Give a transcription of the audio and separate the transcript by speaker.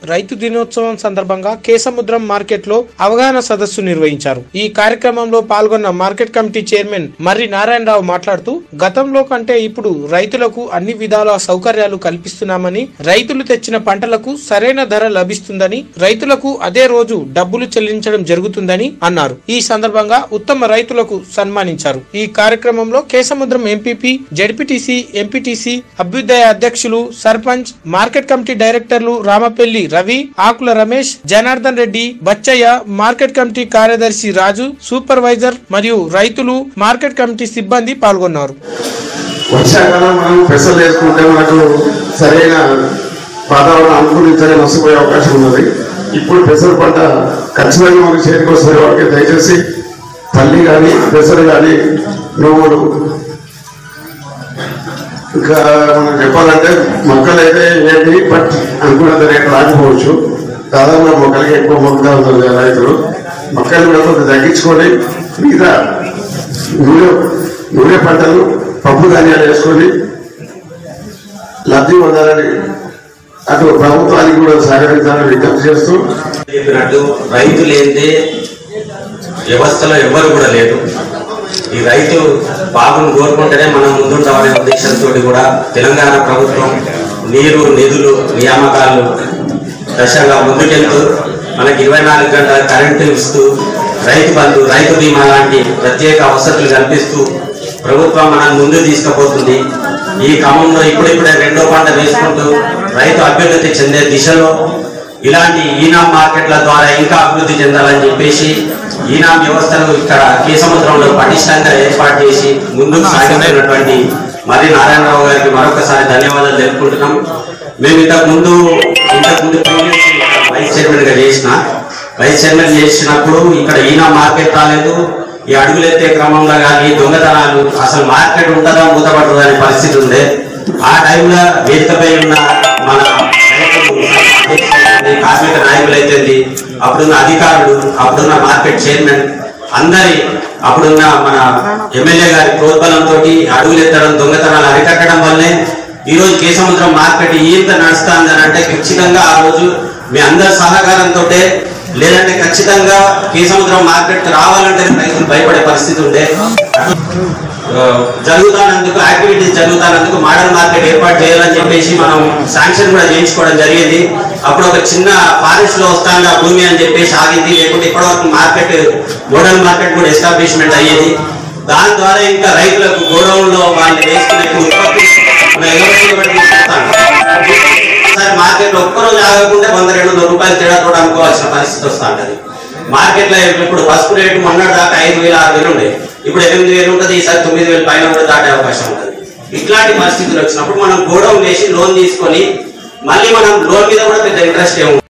Speaker 1: రైతు దినోత్సవం సందర్భంగా కేసముద్రం మార్కెట్ లో అవగాహన సదస్సు నిర్వహించారు ఈ కార్యక్రమంలో పాల్గొన్న market committee chairman Marri Narayana Rao మాట్లాడుతూ గతంలో కంటే ఇప్పుడు రైతులకు అన్ని విధాల సౌకర్యాలు కల్పిస్తున్నామని రైతులు తెచ్చిన పంటలకు సరైన ధర లభిస్తుందని రైతులకు అదే రోజు డబ్బులు చెల్లించడం జరుగుతుందని అన్నారు ఈ సందర్భంగా ఉత్తమ రైతులకు సన్మానించారు ఈ కార్యక్రమంలో కేసముద్రం ఎంపీపీ జడ్పీటీసీ ఎంపీటీసీ అభ్యుదయ అధ్యక్షులు సర్పంచ్ మార్కెట్ కమిటీ డైరెక్టర్లు రామపల్లి రవి ఆకుల రమేష్ జనార్దన్ రెడ్డి బచ్చయ్య మార్కెట్ కమిటీ కార్యదర్శి రాజు సూపర్వైజర్ మరియు రైతులు మార్కెట్ కమిటీ సిబ్బంది పాల్గొన్నారు
Speaker 2: వర్షాకాలం మనం పెసలు వేసుకుంటే మనకు సరైన వాతావరణం అనుకూలించని నష్టపోయే అవకాశం ఉన్నది ఇప్పుడు పెసరు పంట ఖచ్చితంగా మనకు చేతికి వస్తుంది వాళ్ళకి దయచేసి పల్లి కానీ పెసరు కానీ నువ్వులు ఇంకా మనం చెప్పాలంటే మొక్కలు అయితే ఏంటి బట్ అనుకున్నంత రేటు రాకపోవచ్చు దాదాపు మొక్కలకి ఎక్కువ మొక్కగా ఉంటుంది రైతులు మొక్కలు కూడా కొంచెం తగ్గించుకొని మిగతా నూనె నూనె పంటలు పప్పు ధాన్యాలు వేసుకొని లబ్ధి పొందాలని అటు ప్రభుత్వానికి కూడా సహకరించాలని విజ్ఞప్తి చేస్తూ
Speaker 3: చెప్పినట్టు రైతు లేనిదే వ్యవస్థలో ఎవ్వరు కూడా లేరు ఈ రైతు బాగును కోరుకుంటేనే మనం ముందుంటామనే ఉద్దేశంతో కూడా తెలంగాణ ప్రభుత్వం నీరు నిధులు నియామకాలు దశగా ముందుకెళ్తూ మనకి ఇరవై నాలుగు గంటల కరెంటు ఇస్తూ రైతు బంధు రైతు బీమా లాంటి ప్రత్యేక వసతులు కల్పిస్తూ ప్రభుత్వం మనల్ని ముందు తీసుకుపోతుంది ఈ క్రమంలో ఇప్పుడిప్పుడే రెండో పంట వేసుకుంటూ రైతు అభ్యున్నతి చెందే దిశలో ఇలాంటి ఈనాం మార్కెట్ల ద్వారా ఇంకా అభివృద్ధి చెందాలని చెప్పేసి ఈనాం వ్యవస్థను ఇక్కడ కేసముద్రంలో పటిష్టంగా ఏర్పాటు చేసి ముందుకు సాగుతున్నటువంటి మరి నారాయణరావు గారికి మరొకసారి ధన్యవాదాలు తెలుపుకుంటున్నాం మేము ఇంతకు ముందు ఇంతకు ముందు previous వైస్ చైర్మన్ గా చేసిన వైస్ చైర్మన్ చేసినప్పుడు ఇక్కడ ఈనా మార్కెట్ రాలేదు ఈ అడుగులు ఎత్తే క్రమంలో కానీ దొంగతనాలు అసలు మార్కెట్ ఉంటుందా మూతపడుతుందా అనే పరిస్థితి ఉండే ఆ టైంలో వేదికపై ఉన్న మన రైతులు, కార్మిక నాయకులు అయితే అప్పుడున్న అధికారులు అప్పుడున్న మార్కెట్ చైర్మన్ అందరి అప్పుడున్న మన ఎమ్మెల్యే గారి ప్రోద్బలంతో అడుగులు ఎత్తడం దొంగతనాలు అరికట్టడం వల్లే ఈ రోజు కేసముద్రం మార్కెట్ ఇంత నడుస్తుంది అంటే ఖచ్చితంగా ఆ రోజు మీ అందరి సహకారంతో లేదంటే ఖచ్చితంగా కేసముద్రం మార్కెట్ రావాలంటే రైతులు భయపడే పరిస్థితి ఉండే ఆ, జరుగుతానందుకు యాక్టివిటీస్ జరుగుతానందుకు మోడల్ మార్కెట్ ఏర్పాటు చేయాలని చెప్పేసి మనం శాంక్షన్ కూడా చేయించుకోవడం జరిగింది అప్పుడు ఒక చిన్న ఫారెస్ట్ లో వస్తాను ఆ భూమి అని చెప్పేసి ఆగింది లేకుంటే ఇప్పటివరకు మార్కెట్ మోడల్ మార్కెట్ కూడా ఎస్టాబ్లిష్మెంట్ అయ్యేది దాని ద్వారా ఇంకా రైతులకు గోడౌన్ లో వాళ్ళు వేసుకునే ఉత్పత్తి మన ఎగుమతి కూడా తీసుకొస్తాం. ఒకసారి మార్కెట్ లో ఒక్కరోజు ఆగకుండా వంద రెండు వందల రూపాయలు తేడా కూడా అనుకోవాల్సిన పరిస్థితి వస్తా ఉంటది మార్కెట్ లో ఇప్పుడు పసుపు రేటు మొన్నటి దాకా ఐదు వేలు ఆరు వేలు ఉండే ఇప్పుడు ఎనిమిది వేలు ఉంటుంది ఈసారి తొమ్మిది వేలు పైన కూడా దాటే అవకాశం ఉంటుంది ఇట్లాంటి పరిస్థితులు వచ్చినప్పుడు మనం గోడౌన్ వేసి లోన్ తీసుకొని మళ్ళీ మనం లోన్ మీద కూడా పెద్ద ఇంట్రెస్ట్ ఏమి